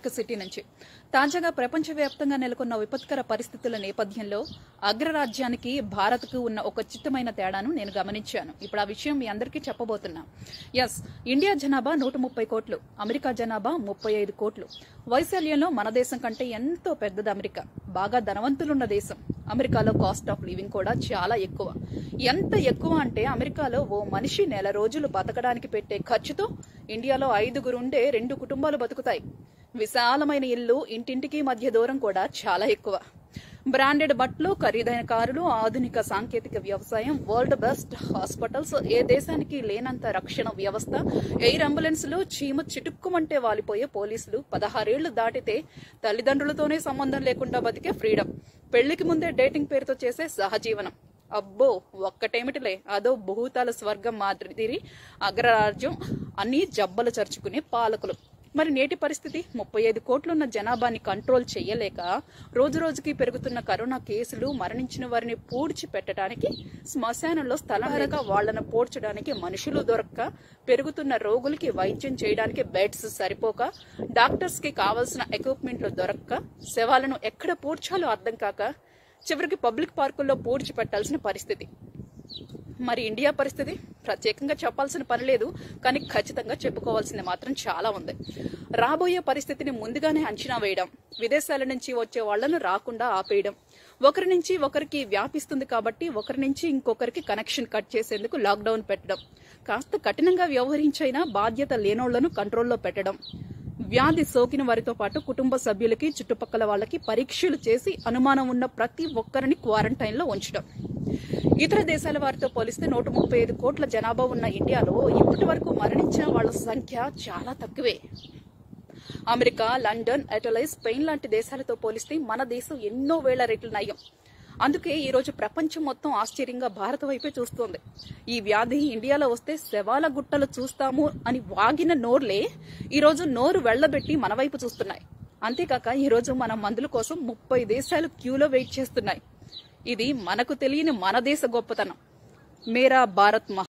city నుంచి తాజాగా ప్రపంచవ్యాప్తంగా నెలకొన్న విపత్కర పరిస్థితుల నేపథ్యంలో అగ్రరాజ్యానికి భారత్కు ఉన్న ఒక చిత్తమైన తేడాను నేను గమనించాను ఇప్పుడు ఆ విషయం మీ అందరికీ చెప్పబోతున్నా ఎస్ ఇండియా జనాభా నూట ముప్పై కోట్లు అమెరికా జనాభా ముప్పై ఐదు కోట్లు వైశాల్యంలో మన దేశం కంటే ఎంతో పెద్దది అమెరికా బాగా ధనవంతులున్న దేశం అమెరికాలో కాస్ట్ ఆఫ్ లివింగ్ కూడా చాలా ఎక్కువ ఎంత ఎక్కువ అంటే అమెరికాలో ఓ మనిషి నెల రోజులు బతకడానికి పెట్టే ఖర్చుతో ఇండియాలో ఐదుగురు ఉండే రెండు కుటుంబాలు బతుకుతాయి విశాలమైన ఇల్లు ఇంటింటికి మధ్య దూరం కూడా చాలా ఎక్కువ బ్రాండెడ్ బట్టలు ఖరీదైన కారులు ఆధునిక సాంకేతిక వ్యవసాయం వరల్డ్ బెస్ట్ హాస్పిటల్స్ ఏ దేశానికి లేనంత రక్షణ వ్యవస్థ ఎయిర్ అంబులెన్స్లు చీమ చిటుక్కుమంటే వాలిపోయే పోలీసులు పదహారేళ్లు దాటితే తల్లిదండ్రులతోనే సంబంధం లేకుండా బతికే ఫ్రీడమ్ పెళ్లికి ముందే డేటింగ్ పేరుతో చేసే సహజీవనం అబ్బో ఒక్కటేమిటిలే అదో భూతాల స్వర్గం మాదిరి అగ్రరాజ్యం అన్ని జబ్బలు చరుచుకునే పాలకులు మరి నేటి పరిస్థితి ముప్పై ఐదు కోట్లున్న జనాభాని కంట్రోల్ చేయలేక రోజు రోజుకి పెరుగుతున్న కరోనా కేసులు మరణించిన వారిని పూడ్చి పెట్టడానికి శ్మశానంలో స్థలంగా వాళ్లను పోడ్చడానికి మనుషులు దొరక్క పెరుగుతున్న రోగులకి వైద్యం చేయడానికి బెడ్స్ సరిపోక డాక్టర్స్ కి కావాల్సిన ఎక్విప్మెంట్లు దొరక్క శవాలను ఎక్కడ పూడ్చాలో అర్థం కాక చివరికి పబ్లిక్ పార్కుల్లో పూడ్చి పెట్టాల్సిన పరిస్థితి మరి ఇండియా పరిస్థితి ప్రత్యేకంగా చెప్పాల్సిన పని లేదు కానీ ఖచ్చితంగా చెప్పుకోవాల్సింది మాత్రం చాలా ఉంది రాబోయే పరిస్థితిని ముందుగానే అంచనా వేయడం విదేశాల నుంచి వచ్చే వాళ్లను రాకుండా ఆపేయడం ఒకరి నుంచి ఒకరికి వ్యాపిస్తుంది కాబట్టి ఒకరి నుంచి ఇంకొకరికి కనెక్షన్ కట్ చేసేందుకు లాక్డౌన్ పెట్టడం కాస్త కఠినంగా వ్యవహరించైనా బాధ్యత లేనోళ్లను కంట్రోల్లో పెట్టడం వ్యాధి సోకిన వారితో పాటు కుటుంబ సభ్యులకి చుట్టుపక్కల వాళ్ళకి పరీక్షలు చేసి అనుమానం ఉన్న ప్రతి ఒక్కరిని క్వారంటైన్ లో ఉంచడం ఇతర దేశాల వారితో పోలిస్తే నూట ముప్పై ఐదు కోట్ల జనాభా ఉన్న ఇండియాలో ఇప్పటి వరకు మరణించిన వాళ్ళ సంఖ్య చాలా తక్కువే అమెరికా లండన్ ఇటలీ స్పెయిన్ లాంటి దేశాలతో పోలిస్తే మన దేశం ఎన్నో వేల రెట్లు నయం అందుకే ఈ రోజు ప్రపంచం మొత్తం ఆశ్చర్యంగా భారత వైపే చూస్తోంది ఈ వ్యాధి ఇండియాలో వస్తే శవాల గుట్టలు చూస్తాము అని వాగిన నోర్లే ఈ రోజు నోరు వెళ్లబెట్టి మన వైపు చూస్తున్నాయి అంతేకాక ఈ రోజు మన మందుల కోసం ముప్పై దేశాలు క్యూలో వెయిట్ చేస్తున్నాయి ఇది మనకు తెలియని మన దేశ గొప్పతనం మేరా భారత్ మహా